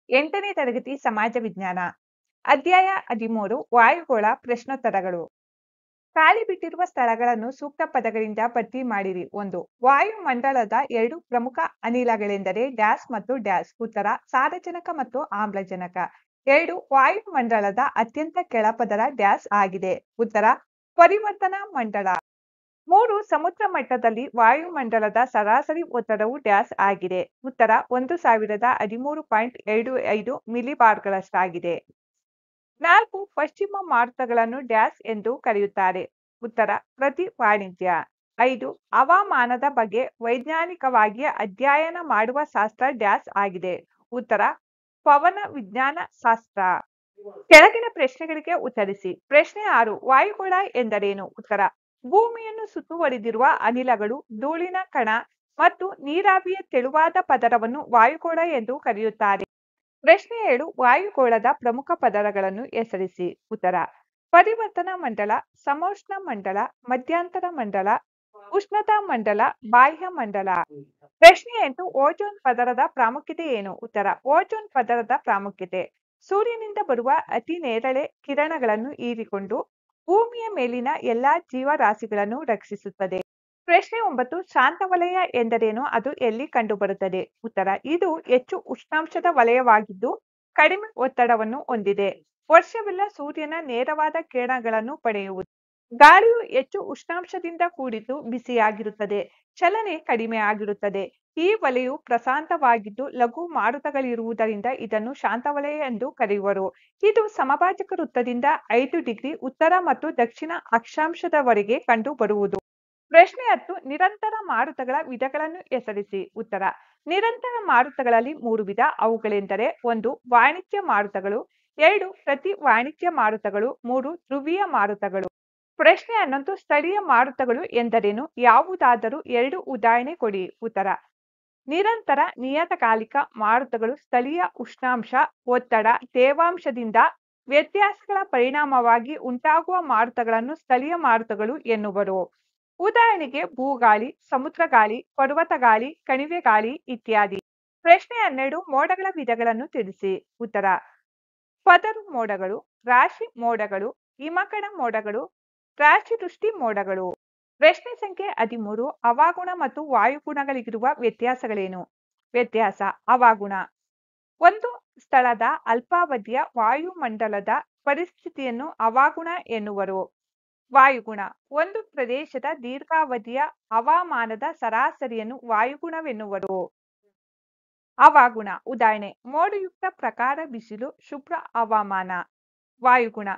ಎಂಟನೇ ತರಗತಿ ಸಮಾಜ ವಿಜ್ಞಾನ ಅಧ್ಯಾಯ ಹದಿಮೂರು ವಾಯುಗೋಳ ಪ್ರಶ್ನೋತ್ತರಗಳು ಖಾಲಿ ಬಿಟ್ಟಿರುವ ಸ್ಥಳಗಳನ್ನು ಸೂಕ್ತ ಪದಗಳಿಂದ ಭರ್ತಿ ಮಾಡಿರಿ ಒಂದು ವಾಯುಮಂಡಲದ ಎರಡು ಪ್ರಮುಖ ಅನಿಲಗಳೆಂದರೆ ಡ್ಯಾಸ್ ಮತ್ತು ಡ್ಯಾಸ್ ಉತ್ತರ ಸಾರಜನಕ ಮತ್ತು ಆಮ್ಲಜನಕ ಎರಡು ವಾಯುಮಂಡಲದ ಅತ್ಯಂತ ಕೆಳಪದರ ಡ್ಯಾಸ್ ಆಗಿದೆ ಉತ್ತರ ಪರಿವರ್ತನಾ ಮಂಡಲ ಮೂರು ಸಮುದ್ರ ಮಟ್ಟದಲ್ಲಿ ವಾಯುಮಂಡಲದ ಸರಾಸರಿ ಒತ್ತಡವು ಡ್ಯಾಸ್ ಆಗಿದೆ ಉತ್ತರ ಒಂದು ಸಾವಿರದ ಹದಿಮೂರು ಪಾಯಿಂಟ್ ಎರಡು ಐದು ಮಿಲಿಬಾರ್ಗಳಷ್ಟಾಗಿದೆ ನಾಲ್ಕು ಪಶ್ಚಿಮ ಮಾರುತಗಳನ್ನು ಡ್ಯಾಸ್ ಎಂದು ಕರೆಯುತ್ತಾರೆ ಉತ್ತರ ಪ್ರತಿ ವಾಣಿಜ್ಯ ಐದು ಹವಾಮಾನದ ಬಗ್ಗೆ ವೈಜ್ಞಾನಿಕವಾಗಿ ಅಧ್ಯಯನ ಮಾಡುವ ಶಾಸ್ತ್ರ ಡ್ಯಾಸ್ ಆಗಿದೆ ಉತ್ತರ ಪವನ ವಿಜ್ಞಾನ ಶಾಸ್ತ್ರ ಕೆಳಗಿನ ಪ್ರಶ್ನೆಗಳಿಗೆ ಉತ್ತರಿಸಿ ಪ್ರಶ್ನೆ ಆರು ವಾಯುಗೋಳ ಎಂದರೇನು ಉತ್ತರ ಭೂಮಿಯನ್ನು ಸುತ್ತುವರಿದಿರುವ ಅನಿಲಗಳು ಧೂಳಿನ ಕಣ ಮತ್ತು ನೀರಾವಿಯ ತೆಳುವಾದ ಪದರವನ್ನು ವಾಯುಗೋಳ ಎಂದು ಕರೆಯುತ್ತಾರೆ ಪ್ರಶ್ನೆ ಏಳು ವಾಯುಗೋಳದ ಪ್ರಮುಖ ಪದರಗಳನ್ನು ಹೆಸರಿಸಿ ಉತ್ತರ ಪರಿವರ್ತನಾ ಮಂಡಲ ಸಮೋಷ್ಣ ಮಂಡಲ ಮಧ್ಯಂತರ ಮಂಡಲ ಉಷ್ಣತಾ ಮಂಡಲ ಬಾಹ್ಯ ಮಂಡಲ ಪ್ರಶ್ನೆ ಎಂಟು ಓಜೋನ್ ಪದರದ ಪ್ರಾಮುಖ್ಯತೆ ಏನು ಉತ್ತರ ಓಜೋನ್ ಪದರದ ಪ್ರಾಮುಖ್ಯತೆ ಸೂರ್ಯನಿಂದ ಬರುವ ಅತಿ ನೇರಳೆ ಕಿರಣಗಳನ್ನು ಹೀರಿಕೊಂಡು ಭೂಮಿಯ ಮೇಲಿನ ಎಲ್ಲಾ ಜೀವರಾಶಿಗಳನ್ನು ರಕ್ಷಿಸುತ್ತದೆ ಪ್ರಶ್ನೆ ಒಂಬತ್ತು ಶಾಂತವಲಯ ಎಂದರೇನು ಅದು ಎಲ್ಲಿ ಕಂಡುಬರುತ್ತದೆ ಉತ್ತರ ಇದು ಹೆಚ್ಚು ಉಷ್ಣಾಂಶದ ವಲಯವಾಗಿದ್ದು ಕಡಿಮೆ ಒತ್ತಡವನ್ನು ಹೊಂದಿದೆ ವರ್ಷವೆಲ್ಲ ಸೂರ್ಯನ ನೇರವಾದ ಕಿರಣಗಳನ್ನು ಪಡೆಯುವುದು ಗಾಳಿಯು ಹೆಚ್ಚು ಉಷ್ಣಾಂಶದಿಂದ ಕೂಡಿದ್ದು ಬಿಸಿಯಾಗಿರುತ್ತದೆ ಚಲನೆ ಕಡಿಮೆ ಆಗಿರುತ್ತದೆ ಈ ವಲಯವು ಪ್ರಶಾಂತವಾಗಿದ್ದು ಲಘು ಮಾರುತಗಳಿರುವುದರಿಂದ ಇದನ್ನು ಶಾಂತವಲಯ ಎಂದು ಕರೆಯುವರು ಇದು ಸಮಭಾಜಕ ವೃತ್ತದಿಂದ ಐದು ಡಿಗ್ರಿ ಉತ್ತರ ಮತ್ತು ದಕ್ಷಿಣ ಅಕ್ಷಾಂಶದವರೆಗೆ ಕಂಡು ಬರುವುದು ಪ್ರಶ್ನೆ ಹತ್ತು ನಿರಂತರ ಮಾರುತಗಳ ವಿಧಗಳನ್ನು ಹೆಸರಿಸಿ ಉತ್ತರ ನಿರಂತರ ಮಾರುತಗಳಲ್ಲಿ ಮೂರು ವಿಧ ಅವುಗಳೆಂದರೆ ಒಂದು ವಾಣಿಜ್ಯ ಮಾರುತಗಳು ಎರಡು ಪ್ರತಿ ವಾಣಿಜ್ಯ ಮಾರುತಗಳು ಮೂರು ಧ್ರುವೀಯ ಮಾರುತಗಳು ಪ್ರಶ್ನೆ ಹನ್ನೊಂದು ಸ್ಥಳೀಯ ಮಾರುತಗಳು ಎಂದರೇನು ಯಾವುದಾದರೂ ಎರಡು ಉದಾಹರಣೆ ಕೊಡಿ ಉತ್ತರ ನಿರಂತರ ನಿಯತಕಾಲಿಕ ಮಾರುತಗಳು ಸ್ಥಳೀಯ ಉಷ್ಣಾಂಶ ಒತ್ತಡ ತೇವಾಂಶದಿಂದ ವ್ಯತ್ಯಾಸಗಳ ಪರಿಣಾಮವಾಗಿ ಉಂಟಾಗುವ ಮಾರುತಗಳನ್ನು ಸ್ಥಳೀಯ ಮಾರುತಗಳು ಎನ್ನುವರು ಉದಾಹರಣೆಗೆ ಭೂಗಾಳಿ ಸಮುದ್ರ ಗಾಳಿ ಪರ್ವತ ಗಾಳಿ ಕಣಿವೆ ಗಾಳಿ ಇತ್ಯಾದಿ ಪ್ರಶ್ನೆ ಹನ್ನೆರಡು ಮೋಡಗಳ ವಿಧಗಳನ್ನು ತಿಳಿಸಿ ಉತ್ತರ ಪದರು ಮೋಡಗಳು ರಾಶಿ ಮೋಡಗಳು ಹಿಮಕಣ ಮೋಡಗಳು ರಾಶಿ ವೃಷ್ಟಿ ಮೋಡಗಳು ಪ್ರಶ್ನೆ ಸಂಖ್ಯೆ ಹದಿಮೂರು ಹವಾಗುಣ ಮತ್ತು ವಾಯುಗುಣಗಳಿಗಿರುವ ವ್ಯತ್ಯಾಸಗಳೇನು ವ್ಯತ್ಯಾಸ ಹವಾಗುಣ ಒಂದು ಸ್ಥಳದ ಅಲ್ಪಾವಧಿಯ ವಾಯುಮಂಡಲದ ಪರಿಸ್ಥಿತಿಯನ್ನು ಹವಾಗುಣ ಎನ್ನುವರು ವಾಯುಗುಣ ಒಂದು ಪ್ರದೇಶದ ದೀರ್ಘಾವಧಿಯ ಹವಾಮಾನದ ಸರಾಸರಿಯನ್ನು ವಾಯುಗುಣವೆನ್ನುವರು ಹವಾಗುಣ ಉದಾಹರಣೆ ಮೋಡಯುಕ್ತ ಪ್ರಕಾರ ಬಿಸಿಲು ಶುಭ್ರ ಹವಾಮಾನ ವಾಯುಗುಣ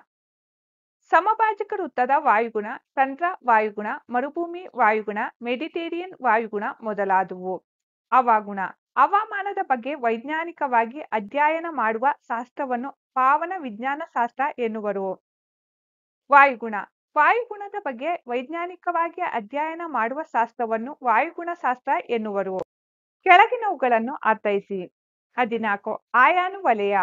ಸಮಭಾಜಕ ವೃತ್ತದ ವಾಯುಗುಣ ತಂತ್ರ ವಾಯುಗುಣ ಮರುಭೂಮಿ ವಾಯುಗುಣ ಮೆಡಿಟೇರಿಯನ್ ವಾಯುಗುಣ ಮೊದಲಾದವು ಹವಾಗುಣ ಹವಾಮಾನದ ಬಗ್ಗೆ ವೈಜ್ಞಾನಿಕವಾಗಿ ಅಧ್ಯಯನ ಮಾಡುವ ಶಾಸ್ತ್ರವನ್ನು ಪಾವನ ವಿಜ್ಞಾನ ಶಾಸ್ತ್ರ ಎನ್ನುವರು ವಾಯುಗುಣ ವಾಯುಗುಣದ ಬಗ್ಗೆ ವೈಜ್ಞಾನಿಕವಾಗಿ ಅಧ್ಯಯನ ಮಾಡುವ ಶಾಸ್ತ್ರವನ್ನು ವಾಯುಗುಣ ಶಾಸ್ತ್ರ ಎನ್ನುವರು ಕೆಳಗಿನವುಗಳನ್ನು ಅರ್ಥೈಸಿ ಹದಿನಾಲ್ಕು ಆಯಾನು ವಲಯ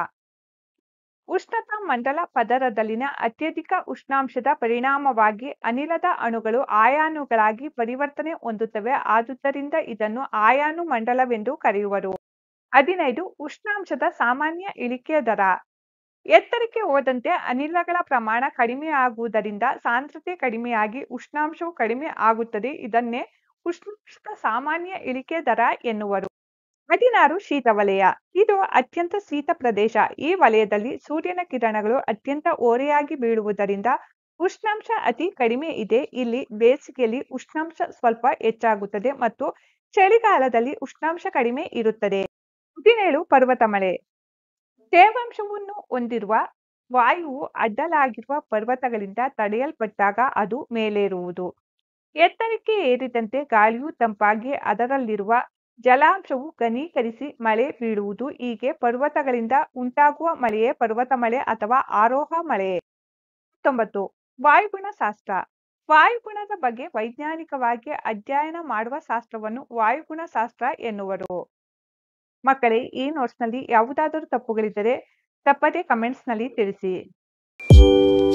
ಉಷ್ಣತಾ ಮಂಡಲ ಪದರದಲ್ಲಿನ ಅತ್ಯಧಿಕ ಉಷ್ಣಾಂಶದ ಪರಿಣಾಮವಾಗಿ ಅನಿಲದ ಅಣುಗಳು ಆಯಾನುಗಳಾಗಿ ಪರಿವರ್ತನೆ ಹೊಂದುತ್ತವೆ ಆದುದರಿಂದ ಇದನ್ನು ಆಯಾನು ಮಂಡಲವೆಂದು ಕರೆಯುವರು ಹದಿನೈದು ಉಷ್ಣಾಂಶದ ಸಾಮಾನ್ಯ ಇಳಿಕೆಯ ದರ ಎತ್ತರಕ್ಕೆ ಹೋದಂತೆ ಅನಿಲಗಳ ಪ್ರಮಾಣ ಕಡಿಮೆಯಾಗುವುದರಿಂದ ಸಾಂದ್ರತೆ ಕಡಿಮೆಯಾಗಿ ಉಷ್ಣಾಂಶವು ಕಡಿಮೆ ಆಗುತ್ತದೆ ಇದನ್ನೇ ಉಷ್ಣಾಂಶದ ಸಾಮಾನ್ಯ ಇಳಿಕೆ ದರ ಎನ್ನುವರು ಹದಿನಾರು ಶೀತವಲಯ ಇದು ಅತ್ಯಂತ ಶೀತ ಪ್ರದೇಶ ಈ ವಲಯದಲ್ಲಿ ಸೂರ್ಯನ ಕಿರಣಗಳು ಅತ್ಯಂತ ಓರೆಯಾಗಿ ಬೀಳುವುದರಿಂದ ಉಷ್ಣಾಂಶ ಅತಿ ಕಡಿಮೆ ಇದೆ ಇಲ್ಲಿ ಬೇಸಿಗೆಯಲ್ಲಿ ಉಷ್ಣಾಂಶ ಸ್ವಲ್ಪ ಹೆಚ್ಚಾಗುತ್ತದೆ ಮತ್ತು ಚಳಿಗಾಲದಲ್ಲಿ ಉಷ್ಣಾಂಶ ಕಡಿಮೆ ಇರುತ್ತದೆ ಹದಿನೇಳು ಪರ್ವತ ಮಳೆ ತೇವಾಂಶವನ್ನು ಹೊಂದಿರುವ ವಾಯುವು ಅಡ್ಡಲಾಗಿರುವ ಪರ್ವತಗಳಿಂದ ತಡೆಯಲ್ಪಟ್ಟಾಗ ಅದು ಮೇಲೇರುವುದು ಎತ್ತರಕ್ಕೆ ಏರಿದಂತೆ ಗಾಳಿಯು ತಂಪಾಗಿ ಅದರಲ್ಲಿರುವ ಜಲಾಂಶವು ಘನೀಕರಿಸಿ ಮಳೆ ಬೀಳುವುದು ಹೀಗೆ ಪರ್ವತಗಳಿಂದ ಉಂಟಾಗುವ ಮಳೆಯೇ ಪರ್ವತ ಮಳೆ ಅಥವಾ ಆರೋಹ ಮಳೆ ಹತ್ತೊಂಬತ್ತು ವಾಯುಗುಣ ಶಾಸ್ತ್ರ ವಾಯುಗುಣದ ಬಗ್ಗೆ ವೈಜ್ಞಾನಿಕವಾಗಿ ಅಧ್ಯಯನ ಮಾಡುವ ಶಾಸ್ತ್ರವನ್ನು ವಾಯುಗುಣ ಶಾಸ್ತ್ರ ಎನ್ನುವರು ಮಕ್ಕಳೇ ಈ ನೋಟ್ಸ್ನಲ್ಲಿ ಯಾವುದಾದರೂ ತಪ್ಪುಗಳಿದ್ದರೆ ತಪ್ಪದೇ ಕಮೆಂಟ್ಸ್ನಲ್ಲಿ ತಿಳಿಸಿ